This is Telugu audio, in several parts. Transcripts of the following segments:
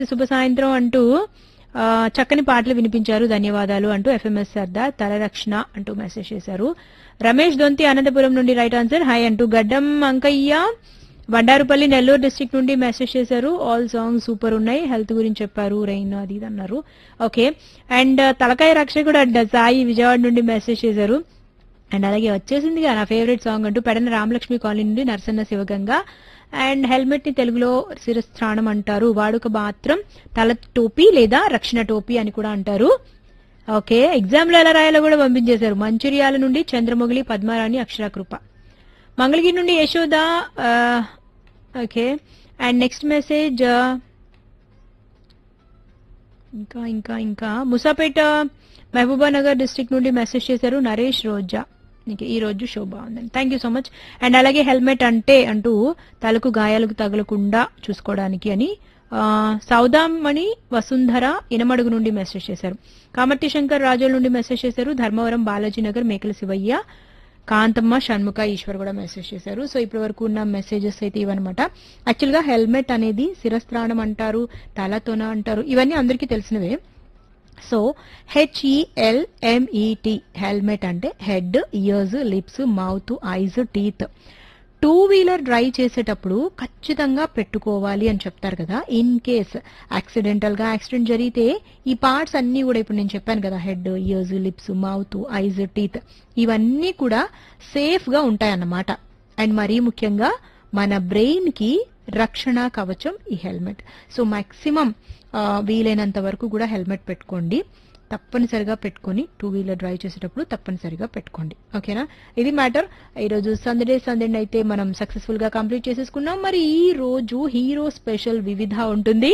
శుభ సాయంత్రం అంటూ ఆ, చక్కని పాటలు వినిపించారు ధన్యవాదాలు అంటూ ఎఫ్ఎంఎస్ సర్దార్ తలరక్షణ అంటూ మెసేజ్ చేశారు రమేష్ దొంతి అనంతపురం నుండి రైట్ ఆన్సర్ హాయ్ అంటూ గడ్డం అంకయ్య బండారుపల్లి నెల్లూరు డిస్ట్రిక్ట్ నుండి మెసేజ్ చేశారు ఆల్ సాంగ్స్ సూపర్ ఉన్నాయి హెల్త్ గురించి చెప్పారు రెయిన్ అది ఇది అన్నారు ఓకే అండ్ తలకాయ రక్షకుడు అంట సాయి విజయవాడ నుండి మెసేజ్ చేశారు అండ్ అలాగే వచ్చేసింది నా ఫేవరెట్ సాంగ్ అంటూ పెడన రామలక్ష్మి కాలనీ నుండి నరసన్న శివగంగ అండ్ హెల్మెట్ ని తెలుగులో శిరస్త్రాణం అంటారు వాడుక మాత్రం తల టోపీ లేదా రక్షణ టోపీ అని కూడా అంటారు ఓకే ఎగ్జామ్ లో ఎలా రాయాలో కూడా పంపించేశారు మంచిర్యాల నుండి చంద్రమొగిలి పద్మారాణి అక్షరాకృప మంగళగిరి నుండి యశోద ఆ, ఓకే అండ్ నెక్స్ట్ మెసేజ్ ఇంకా ఇంకా ఇంకా ముసాపేట మహబూబానగర్ డిస్ట్రిక్ట్ నుండి మెసేజ్ చేశారు నరేష్ రోజా నీకు ఈ రోజు షో బాగుందండి thank you so much and అలాగే హెల్మెట్ అంటే అంటూ తలకు గాయాలకు తగలకుండా చూసుకోవడానికి అని ఆ, సౌదామణి వసుంధర ఇనమడుగు నుండి మెసేజ్ చేశారు కామర్తి శంకర్ రాజోల్ నుండి మెసేజ్ చేశారు ధర్మవరం బాలాజీ నగర్ మేకల శివయ్య కాంతమ్మ షణ్ముఖ ఈశ్వర్ కూడా మెసేజ్ చేశారు సో ఇప్పటి వరకు ఉన్న మెసేజెస్ అయితే ఇవన్నమాట యాక్చువల్ గా హెల్మెట్ అనేది శిరస్త్రాణం అంటారు తలతోన అంటారు ఇవన్నీ అందరికీ తెలిసినవే సో హెచ్ఈఎల్ఎంఈటి హెల్మెట్ అంటే head ears lips mouth eyes teeth two wheeler drive చేసేటప్పుడు ఖచ్చితంగా పెట్టుకోవాలి అని చెప్తారు కదా ఇన్ కేస్ యాక్సిడెంటల్ గా యాక్సిడెంట్ జరిగితే ఈ పార్ట్స్ అన్ని కూడా ఇప్పుడు నేను చెప్పాను కదా head ears lips mouth eyes teeth ఇవన్నీ కూడా సేఫ్ గా ఉంటాయన్నమాట అండ్ మరీ ముఖ్యంగా మన బ్రెయిన్ కి రక్షణ కవచం ఈ హెల్మెట్ సో మాక్సిమం వీలైనంత వరకు కూడా హెల్మెట్ పెట్టుకోండి తప్పనిసరిగా పెట్టుకొని టూ వీలర్ డ్రైవ్ చేసేటప్పుడు తప్పనిసరిగా పెట్టుకోండి ఓకేనా ఇది మ్యాటర్ ఈరోజు సందడే సందడి అయితే మనం సక్సెస్ఫుల్ గా కంప్లీట్ చేసేసుకున్నాం మరి ఈ రోజు హీరో స్పెషల్ వివిధ ఉంటుంది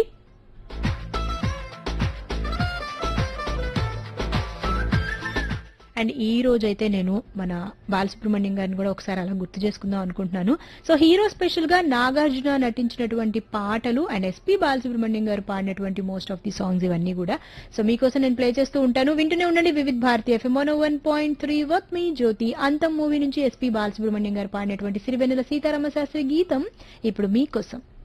అండ్ ఈ రోజు అయితే నేను మన బాలసుబ్రహ్మణ్యం గారిని కూడా ఒకసారి అలా గుర్తు చేసుకుందాం అనుకుంటున్నాను సో హీరో స్పెషల్ గా నాగార్జున నటించినటువంటి పాటలు అండ్ ఎస్పీ బాలసుబ్రహ్మణ్యం గారు పాడినటువంటి మోస్ట్ ఆఫ్ ది సాంగ్స్ ఇవన్నీ కూడా సో మీకోసం నేను ప్లే చేస్తూ ఉంటాను వింటూనే ఉండండి Vividh Bharati FM one point three వర్క్ మీ జ్యోతి అంతం మూవీ నుంచి ఎస్పీ బాలసుబ్రహ్మణ్యం గారు పాడినటువంటి సిరివెన్నెల సీతారామ శాస్త్రి గీతం ఇప్పుడు మీకోసం